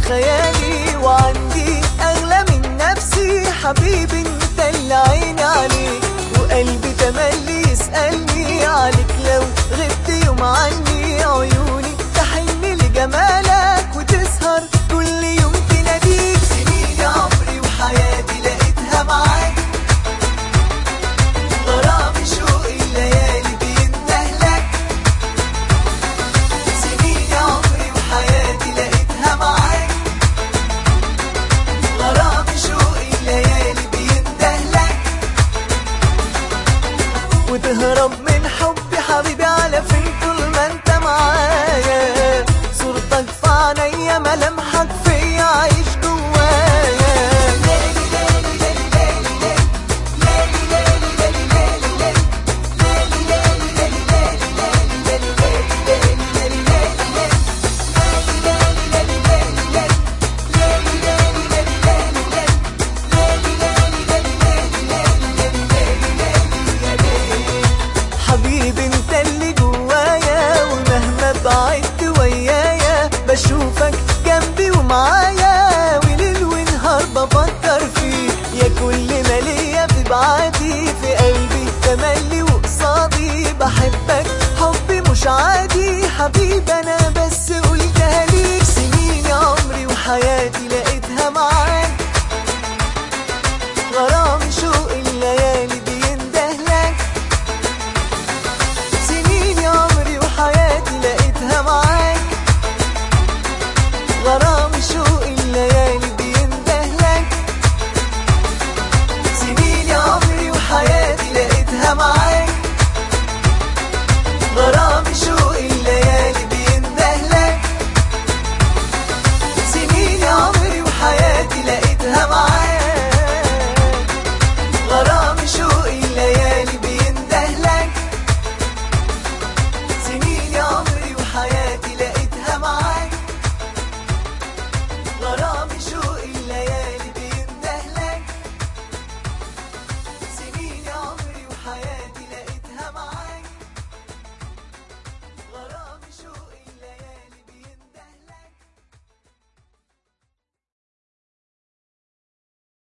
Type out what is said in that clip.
خيالي وعندي اغلى من نفسي حبيبي انت اللي عيني عليك وقلبي تملي يسألني عليك لو غبت يوم عني عيوني تحن لجمالك وتسهر كل يوم تناديك سنين عمري وحياتي لقيتها معاك غرامي شوقي الليالي بيندهلك سنين عمري وحياتي لقيتها معاك غرامي شوقي الليالي بيندهلك وتهرب من حبي حبيبي على فين طول ما انت معايا صورتك في عينيا ملامحك فيا عايش جوايا حبيبي انت اللي جوايا ومهما بعدت ويايا بشوفك جنبي ومعايا وليل ونهار بفكر فيك يا كل ما ليا ببعادي في قلبي تملي وقصادي بحبك حبي مش عادي حبيبي انا بس قلتها ليك سنين عمري وحياتي لقيت